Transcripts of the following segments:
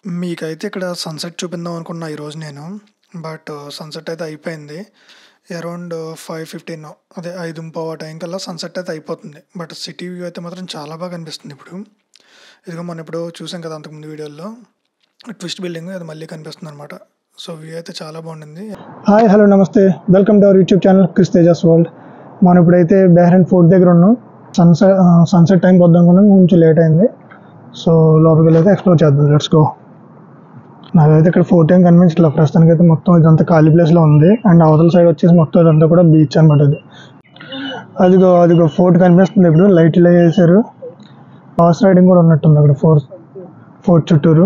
మీకైతే ఇక్కడ సన్‌సెట్ చూపిందాం అనుకున్నా ఈరోజు నేను. బట్ సన్‌సెట్ అయితే అయిపోయింది. అరౌండ్ 5:15 అదే 5:15 ఆ టైం కల్లా సన్‌సెట్ అయితే అయిపోతుంది. బట్ సిటీ వ్యూ అయితే మాత్రం చాలా బాగా కనిపిస్తుంది ఇప్పుడు. ఇదిగో మనం ఎప్పుడో చూసాం కదా అంతకుముందు వీడియోల్లో. ట్విస్ట్ బిల్డింగ్ అది మళ్ళీ కనిపిస్తుందనమాట. సో వ్యూ అయితే చాలా బాగుండింది. హాయ్ హలో నమస్తే welcome to our YouTube channel Chris Tejas world మనం ఇప్పుడైతే బెహ్రెన్ ఫోర్ట్ దగ్గర ఉన్నాం సన్సెట్ సన్సెట్ టైంకి వద్దాం అనుకున్నాం కొంచెం లేట్ అయింది సో లోపలికి వెళ్ళి అయితే ఎక్స్ప్లోర్ చేద్దాం లెట్స్ గో నాకైతే ఇక్కడ ఫోర్ట్ ఏం కనిపించట్లేదు ప్రస్తుతానికి అయితే మొత్తం ఇదంతా ఖాళీ ప్లేస్లో ఉంది అండ్ అవతల సైడ్ వచ్చేసి మొత్తం ఇదంతా కూడా బీచ్ అనమాట అది అదిగో అదిగో ఫోర్ట్ కనిపిస్తుంది ఇప్పుడు లైట్లు వేసారు హార్స్ రైడింగ్ కూడా ఉన్నట్టుంది అక్కడ ఫోర్ట్ ఫోర్ట్ చుట్టూరు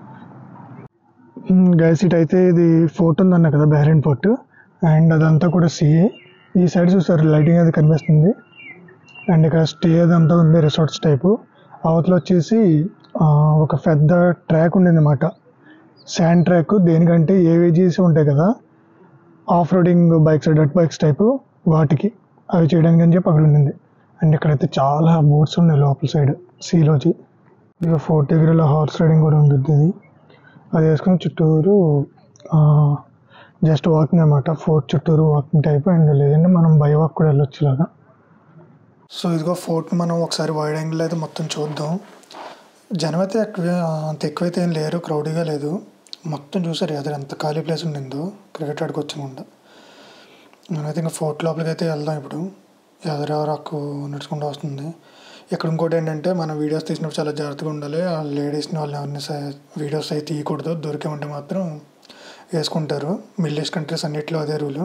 గైస్ ఇటు అయితే ఇది ఫోర్ట్ ఉందన్న కదా బెహ్రెన్ ఫోర్ట్ అండ్ అదంతా కూడా సీ ఈ సైడ్ చూసారు లైటింగ్ అది కనిపిస్తుంది అండ్ ఇక్కడ స్టే అదంతా ఉంది రిసార్ట్స్ టైపు అవతల వచ్చేసి ఆ, ఒక పెద్ద ట్రాక్ ఉండింది అనమాట శాండ్ ట్రాక్ దేనికంటే ఏవేజీస్ ఉంటాయి కదా ఆఫ్ రోడింగ్ బైక్స్ డట్ బైక్స్ టైపు వాటికి అవి చేయడానికి అని చెప్పి అక్కడ ఉండింది అండ్ ఇక్కడైతే చాలా బోట్స్ ఉన్నాయి లోపల సైడ్ సీలోచి ఇక ఫోర్ట్ దగ్గర ఇలా హార్స్ రైడింగ్ కూడా ఉంటుంది ఇది అది వేసుకుని చుట్టూరు జస్ట్ వాకింగ్ అనమాట ఫోర్ట్ చుట్టూరు వాకింగ్ టైప్ అండ్ లేదంటే మనం బై వాక్ కూడా వెళ్ళొచ్చు ఇలాగా సో ఇదిగో ఫోర్ట్‌ని మనం ఒకసారి వైడ్ యాంగిల్ అయితే మొత్తం చూద్దాం. జనం అయితే ఎక్కువ అంత ఎక్కువైతే ఏం లేరు. క్రౌడీగా లేదు. మొత్తం చూసారు ఎదురు ఎంత ఖాళీ ప్లేస్ ఉండిందో క్రికెట్ ఆడుకోవచ్చకుండా. నేనైతే ఇంకా ఫోర్ట్ లోపలికి అయితే వెళ్దాం ఇప్పుడు. ఎదురెవరో అక్కు నడుచుకుంటూ వస్తుంది. ఇక్కడ ఇంకోటి ఏంటంటే మనం వీడియోస్ తీసినప్పుడు చాలా జాగ్రత్తగా ఉండాలి. ఆ లేడీస్‌ని వాళ్ళని ఎవరిని స వీడియోస్ అయితే తీయకూడదు. దొరికామంటే మాత్రం వేసుకుంటారు. మిడిల్ ఈస్ట్ కంట్రీస్ అన్నిట్లో అదే రూలు.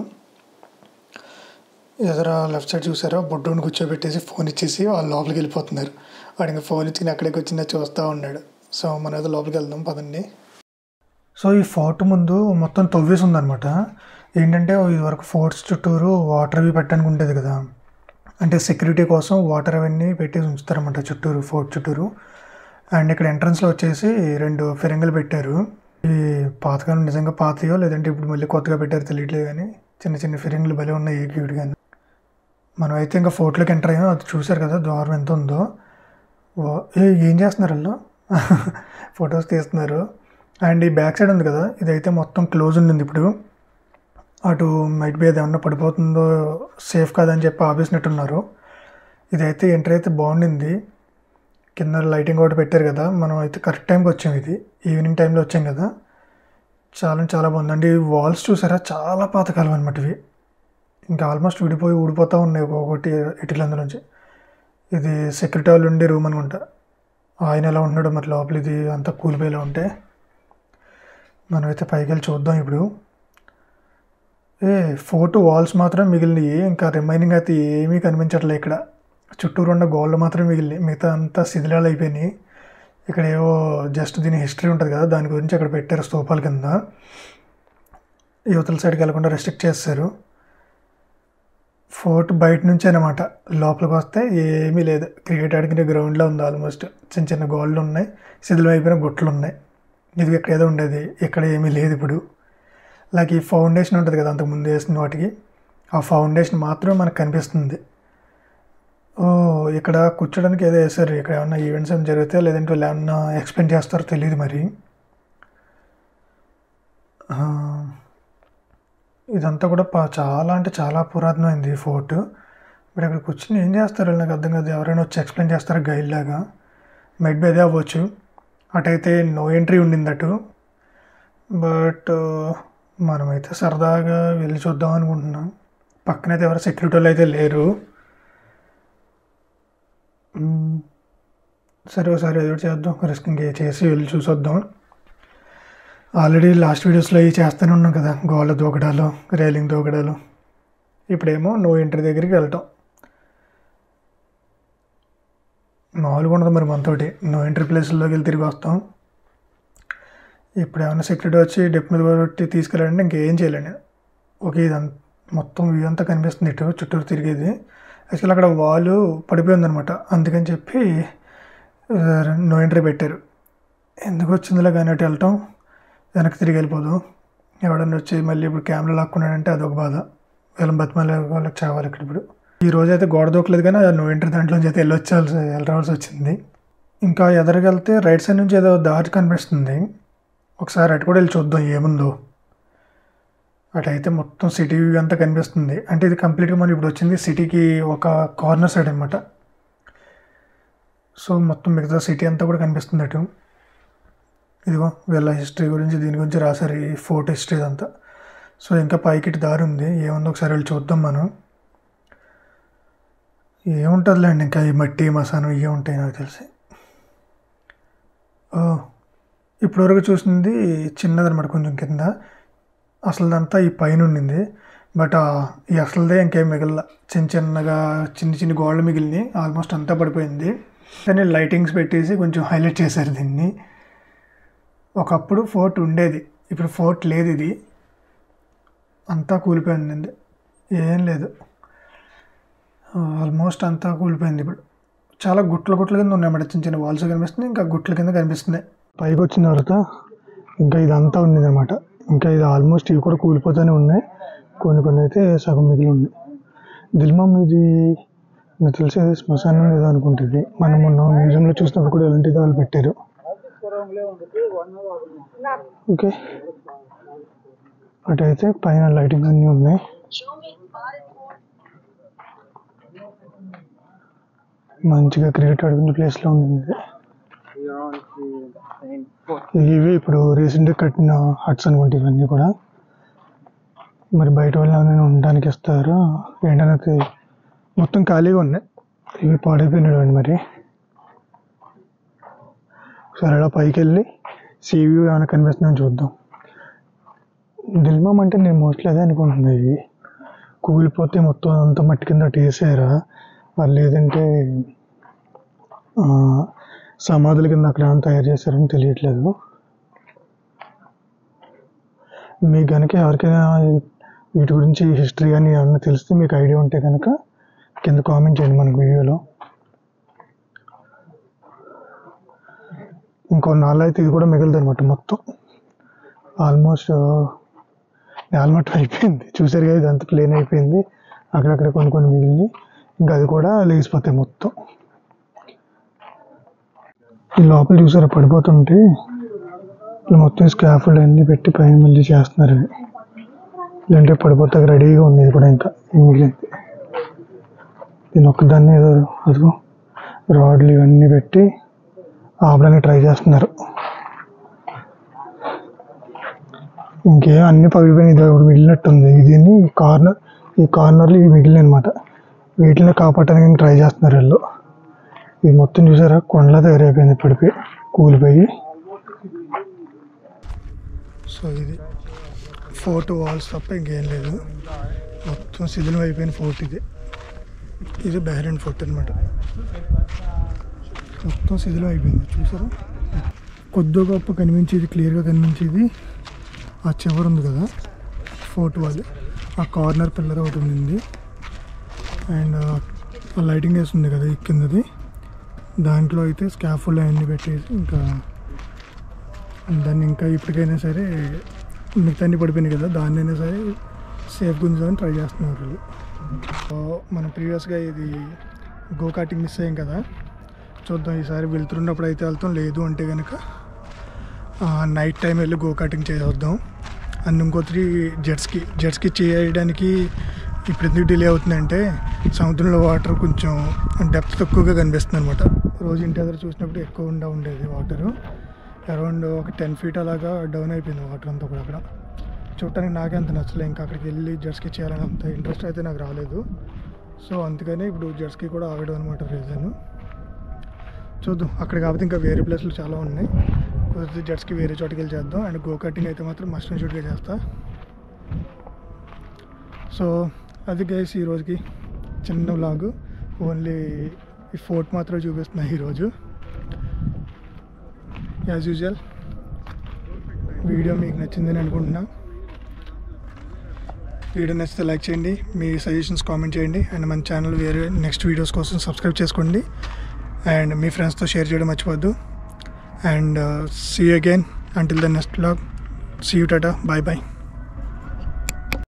ఎదుర లెఫ్ట్ సైడ్ చూసారా బుడ్డోడిని కూర్చోబెట్టేసి ఫోన్ ఇచ్చేసి వాళ్ళు లోపలికి వెళ్ళిపోతున్నారు. వాడు ఇంకా ఫోన్ ఇచ్చి ఎక్కడికి కూర్చున్నా చూస్తూ ఉన్నాడు. సో మనం అయితే లోపలికి వెళ్దాం పదండి. సో ఈ ఫోర్ట్ ముందు మొత్తం తవ్వేసి ఉందన్నమాట. ఏంటంటే ఇదివరకు ఫోర్ట్స్ చుట్టూరు వాటర్ అవి పెట్టడానికి ఉండేది కదా. అంటే సెక్యూరిటీ కోసం వాటర్ అవన్నీ పెట్టేసి ఉంచుతారన్నమాట చుట్టూరు ఫోర్ట్ చుట్టూరు. అండ్ ఇక్కడ ఎంట్రన్స్‌లో వచ్చేసి 2 ఫిరంగులు పెట్టారు. ఈ పాతకాలం నిజంగా పాతయో లేదంటే ఇప్పుడు మళ్ళీ కొత్తగా పెట్టారో తెలియట్లేదు కానీ చిన్న చిన్న ఫిరంగులు భలే ఉన్నాయి క్యూట్‌గాను. మనం అయితే ఇంకా ఫోర్ట్‌లోకి ఎంటర్ అయ్యాం. అది చూసారు కదా ద్వారం ఎంత ఉందో. వా ఏ ఏం చేస్తున్నారు ఆళ్ళు? ఫోటోస్ తీస్తున్నారు. అండ్ ఈ బ్యాక్ సైడ్ ఉంది కదా ఇదైతే మొత్తం క్లోజ్ ఉండింది ఇప్పుడు. అటు మైట్ బి అది ఏమన్నా పడిపోతుందో సేఫ్ కాదని చెప్పి ఆపేసినట్టున్నారు. ఇదైతే ఎంట్రీ అయితే బాగుండింది. కింద లైటింగ్ ఒకటి పెట్టారు కదా మనం అయితే కరెక్ట్ టైంకి వచ్చాం ఇది. ఈవినింగ్ టైంలో వచ్చాం కదా. చాలా అంటే చాలా బాగుంది. అండ్ ఈ వాల్స్ చూసారా చాలా పాతకాలం అనమాట ఇవి. ఇంకా ఆల్మోస్ట్ విడిపోయి ఊడిపోతూ ఉన్నాయి ఒక్కొక్కటి ఇటుకల అందులోంచి. ఇది సెక్యూరిటీ వాళ్ళు ఉండే రూమ్ అనుకుంటా. ఆయన ఎలా ఉంటున్నాడో మరి లోపల ఇది అంతా కూలిపోయేలా ఉంటే. మనమైతే పైకి వెళ్ళి చూద్దాం ఇప్పుడు. ఏ ఫోర్ట్ వాల్స్ మాత్రం మిగిలినయి. ఇంకా రిమైనింగ్ అయితే ఏమీ కనిపించట్లే ఇక్కడ. చుట్టూరు ఉన్న గోడలు మాత్రమే మిగిలినాయి. మిగతా అంతా శిథిలాలు అయిపోయినాయి. ఇక్కడ ఏవో జస్ట్ దీని హిస్టరీ ఉంటుంది కదా దాని గురించి అక్కడ పెట్టారు స్తూపాల కింద. యువతల సైడ్కి వెళ్ళకుండా రెస్ట్రిక్ట్ చేసేసారు. ఫోర్ట్ బయట నుంచే అనమాట. లోపలికి వస్తే ఏమీ లేదు. క్రికెట్ ఆడుకునే గ్రౌండ్‌లా ఉంది ఆల్మోస్ట్. చిన్న చిన్న గోడలు ఉన్నాయి. శిథిలం అయిపోయిన గుట్టలు ఉన్నాయి. ఇది ఇక్కడ ఏదో ఉండేది. ఇక్కడ ఏమీ లేదు ఇప్పుడు. లైక్ ఈ ఫౌండేషన్ ఉంటుంది కదా అంతకుముందు వేసిన వాటికి. ఆ ఫౌండేషన్ మాత్రమే మనకు కనిపిస్తుంది. ఓహ్! ఇక్కడ కూర్చోడానికి ఏదో వేశారు. ఇక్కడ ఏమన్నా ఈవెంట్స్ ఏమైనా జరిగితే లేదంటే వాళ్ళు ఏమన్నా ఎక్స్‌ప్లెయిన్ చేస్తారో తెలీదు మరి. ఆ! ఇదంతా కూడా ప చాలా అంటే చాలా పురాతనమైంది ఈ ఫోర్ట్. మరి అక్కడ కూర్చొని ఏం చేస్తారు వీళ్ళు నాకు అర్థం కాదు. ఎవరైనా వచ్చి ఎక్స్‌ప్లెయిన్ చేస్తారా గైడ్ లాగా. మైట్ బి అదే అవ్వచ్చు. అటైతే నో ఎంట్రీ ఉండింది అటు. బట్ మనమైతే సరదాగా వెళ్లి చూద్దాం అనుకుంటున్నాం. పక్కనైతే ఎవరు సెక్యూరిటీ వాళ్ళు అయితే లేరు. హ్మ్. సరే ఒకసారి ఏదో ఒకటి చేద్దాం. రిస్క్ ఇంక చేసి వెళ్లి చూసొద్దాం. ఆల్రెడీ లాస్ట్ వీడియోస్‌లో అయి చేస్తూనే ఉన్నాం కదా గోడ దూకడాలు, రైలింగ్ దూకడాలు. ఇప్పుడేమో నో ఎంట్రీ దగ్గరికి వెళ్ళటం. మామూలుగా ఉండదు మరి మనతోటి. నో ఎంట్రీ ప్లేసుల్లోకి వెళ్ళి తిరిగి వస్తాం. ఇప్పుడు ఏమన్నా సెక్యూరిటీ వచ్చి డెప్ మీద కొట్టి తీసుకెళ్ళాడంటే ఇంకేం చేయలేను నేను. ఓకే ఇదంతా మొత్తం వ్యూ అంతా కనిపిస్తుంది ఇటు చుట్టూరు తిరిగేది. యాక్చువల్లీ అక్కడ వాల్ పడిపోయిందనమాట. అందుకని చెప్పి ఆహ్, నో ఎంట్రీ పెట్టారు. ఎందుకు వచ్చిందిలే కానీ అటు వెళ్ళటం. వెనక్కి తిరిగి వెళ్ళిపోదాం. ఎవడన్నా వచ్చి మళ్ళీ ఇప్పుడు కెమెరా లాక్కున్నాడంటే అదొక బాధ. వీళ్ళని బతిమాలే వాళ్ళకి చావాలి ఇక్కడ ఇప్పుడు. ఈ రోజైతే గోడ దూకలేదు కానీ ఆ నో ఎంట్రీ దాంట్లోంచి అయితే వెళ్ళొచ్చాల్సి వెళ్ళి రావాల్సి వచ్చింది. ఇంకా ఎదురుగా వెళ్తే రైట్ సైడ్ నుంచి ఏదో దారి కనిపిస్తుంది. ఒకసారి అటు కూడా వెళ్ళి చూద్దాం ఏముందో అటైతే మొత్తం సిటీ వ్యూ అంతా కనిపిస్తుంది అంటే ఇది కంప్లీట్గా మనం ఇప్పుడు వచ్చింది సిటీకి ఒక కార్నర్ సైడ్ అనమాట సో మొత్తం మిగతా సిటీ అంతా కూడా కనిపిస్తుంది అటు ఇదిగో వీళ్ళ హిస్టరీ గురించి దీని గురించి రాశారు ఈ ఫోర్ట్ హిస్టరీ అంతా సో ఇంకా పైకి ఇటు దారి ఉంది ఏముందో ఒకసారి వెళ్ళి చూద్దాం మనం ఏముంటుందిలేండి ఇంకా ఈ మట్టి మసానం ఇవే ఉంటాయి నాకు తెలిసి ఓ ఇప్పటివరకు చూసింది చిన్నదనమాట కొంచెం కింద అసలుదంతా ఈ పైన ఉండింది బట్ ఈ అసలుదే ఇంకేం మిగల చిన్న చిన్నగా చిన్న చిన్న గోడలు మిగిలినాయి ఆల్మోస్ట్ అంతా పడిపోయింది కానీ లైటింగ్స్ పెట్టేసి కొంచెం హైలైట్ చేశారు దీన్ని ఒకప్పుడు ఫోర్ట్ ఉండేది ఇప్పుడు ఫోర్ట్ లేదు ఇది అంతా కూలిపోయింది ఏం లేదు ఆల్మోస్ట్ అంతా కూలిపోయింది ఇప్పుడు చాలా గుట్ల గుట్ల కింద ఉన్నాయన్నమాట చిన్న చిన్న వాల్స్ కనిపిస్తున్నాయి ఇంకా గుట్ల కింద కనిపిస్తున్నాయి పైకి వచ్చిన తర్వాత ఇంకా ఇదంతా ఉంది అనమాట ఇంకా ఇది ఆల్మోస్ట్ ఇవి కూడా కూలిపోతూనే ఉన్నాయి కొన్ని కొన్ని అయితే సగం మిగిలి ఉంది దిల్మం ఇది నాకు తెలిసి అది శ్మశానం ఏదో అనుకుంటుంది మనం మొన్న మ్యూజియంలో చూసినప్పుడు కూడా ఇలాంటిది వాళ్ళు పెట్టారు ఓకే అటైతే పైన లైటింగ్స్ అన్నీ ఉన్నాయి మంచిగా క్రికెట్ ఆడుకునే ప్లేస్లో ఉంది ఇది ఇవి ఇప్పుడు రీసెంట్గా కట్టిన హట్స్ అనుకుంటా ఇవన్నీ కూడా మరి బయట వాళ్ళు ఏమైనా ఉండడానికి ఇస్తారో ఏంటనేది మొత్తం ఖాళీగా ఉన్నాయి ఇవి పాడైపోయినాడు మరి సరే అలా పైకి వెళ్ళి సీ వ్యూ ఏమైనా కనిపిస్తుందని చూద్దాం దిల్మం అంటే నేను మోస్ట్లీ అదే అనుకుంటున్నా ఇవి కూలిపోతే మొత్తం అంత మట్టి కింద అటు వేసారా వాళ్ళు లేదంటే ఆ, సమాధుల కింద అక్కడ ఏమైనా తయారు చేశారని తెలియట్లేదు మీకు కనుక ఎవరికైనా వీటి గురించి హిస్టరీ కానీ ఏమన్నా తెలిస్తే మీకు ఐడియా ఉంటే కనుక కింద కామెంట్ చేయండి మనకు వీడియోలో ఇంకో నాలుగు అయితే ఇది కూడా మిగలదు అనమాట మొత్తం ఆల్మోస్ట్ ఆల్మోస్ట్ అయిపోయింది చూసారు కదా ఇదంతా ప్లేన్ అయిపోయింది అక్కడక్కడ కొన్ని కొన్ని మిగిలింది ఇంకా అది కూడా లేచిపోతాయి మొత్తం ఈ లోపల చూసారా పడిపోతుంటే ఇలా మొత్తం స్కాఫుల్డ్ అన్నీ పెట్టి పైన మళ్ళీ చేస్తున్నారు ఇవి. లేదంటే పడిపోతాక రెడీగా ఉంది ఇది కూడా ఇంకా ఈ మిగిలింది దీని ఒక్కదాన్ని ఏదో అదిగో రాడ్లు ఇవన్నీ పెట్టి ఆపడానికి ట్రై చేస్తున్నారు ఇంకేం అన్ని పగిలిపోయినాయి ఇది ఒకటి మిగిలినట్టుంది దీన్ని ఈ కార్నర్ ఈ కార్నర్లు ఇవి మిగిలినాయి అనమాట వీటిని కాపాడడానికి ట్రై చేస్తున్నారు వీళ్ళు ఇది మొత్తం చూసారా కొండలా తయారైపోయింది పడిపోయి కూలిపోయి సో ఇది ఫోర్ట్ వాల్స్ తప్ప ఇంకేం లేదు మొత్తం శిథిలం అయిపోయిన ఫోర్ట్ ఇది ఇది బహ్రెన్ ఫోర్ట్ అనమాట మొత్తం శిథిలం అయిపోయింది చూసారా కొద్ది గొప్ప కనిపించేది క్లియర్గా కనిపించేది ఆ చివరి ఉంది కదా ఫోర్ట్ వాల్ ఆ కార్నర్ పిల్లర్ ఒకటి ఉంది అండ్ ఆ లైటింగ్ వేస్తుంది కదా ఈ కిందది దాంట్లో అయితే స్కాఫుల్ అవన్నీ పెట్టేసి ఇంకా దాన్ని ఇంకా ఇప్పటికైనా సరే మిగతా అన్ని పడిపోయినాయి కదా దాన్నైనా సరే సేఫ్ గుంజాలని ట్రై చేస్తున్నారు వీళ్ళు. సో మనం ప్రీవియస్గా ఇది గో కార్టింగ్ మిస్ అయ్యాం కదా చూద్దాం ఈసారి వెళ్తున్నప్పుడు అయితే వెళ్తాం లేదు అంటే కనుక నైట్ టైం వెళ్ళి గో కార్టింగ్ చేసేద్దాం అండ్ ఇంకో త్రీ జెట్స్కి జెట్స్కి చేయడానికి ఇప్పుడు ఎందుకు డిలే అవుతుందంటే సముద్రంలో వాటర్ కొంచెం డెప్త్ తక్కువగా కనిపిస్తుంది అనమాట రోజు ఇంటి దగ్గర చూసినప్పుడు ఎక్కువ ఉండా ఉండేది వాటరు అరౌండ్ ఒక టెన్ ఫీట్ అలాగా డౌన్ అయిపోయింది వాటర్ అంతా కూడా అక్కడ చూడటానికి నాకే అంత నచ్చలేదు ఇంకా అక్కడికి వెళ్ళి జెట్స్కి చేయాలని అంత ఇంట్రెస్ట్ అయితే నాకు రాలేదు సో అందుకని ఇప్పుడు జెట్స్కి కూడా ఆగడం అనమాట రీజన్ చూద్దాం అక్కడ కాకపోతే ఇంకా వేరే ప్లేస్లు చాలా ఉన్నాయి కుదిరితే జెట్స్కి వేరే చోటుకి వెళ్ళి చేద్దాం అండ్ గో కటింగ్ అయితే మాత్రం మస్ట్ అండ్ షూట్గా చేస్తా సో అది గైస్ ఈ రోజుకి చిన్న వ్లాగ్ ఓన్లీ ఈ ఫోర్ట్ మాత్రం చూపిస్తున్నా ఈరోజు యాజ్ యూజువల్ వీడియో మీకు నచ్చిందని అనుకుంటున్నా వీడియో నచ్చితే లైక్ చేయండి మీ సజెషన్స్ కామెంట్ చేయండి అండ్ మన ఛానల్ వేరే నెక్స్ట్ వీడియోస్ కోసం సబ్స్క్రైబ్ చేసుకోండి అండ్ మీ ఫ్రెండ్స్తో షేర్ చేయడం మర్చిపోద్దు and see again until the next blog see you tata bye bye